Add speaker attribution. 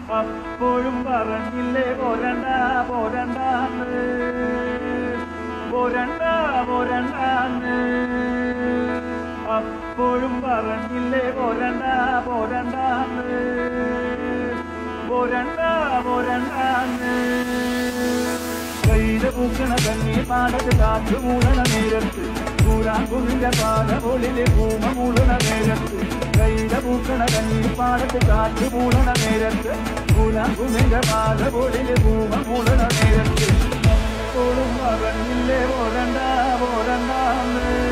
Speaker 1: അപ്പോഴും പറഞ്ഞില്ലേ പോരണ്ട പോരണ്ടാന്ന് പോരണ്ട പോരണ്ടാന്ന് അപ്പോഴും പറഞ്ഞില്ലേ പോരണ്ട പോരണ്ടാന്ന് പോരണ്ട പോരണ്ടാന്ന് കയ്യില് പൂക്കണ കണ്ണി പാടത്ത് കാറ്റ് മൂടണ നേരത്ത് കൂരാങ്കുന്നിന്റെ പാലമൊളില് പൂമ മൂടണ നേരത്ത് കയ്യില് പൂക്കണ കണ്ണി പാടത്ത് കാറ്റ് മൂടണ നേരത്ത് കൂരാങ്കുന്നിന്റെ പാലമൊളില് പൂമ മൂടണ നേരത്ത് എപ്പോഴും പറഞ്ഞില്ലേ പോരണ്ട പോരണ്ടാന്ന്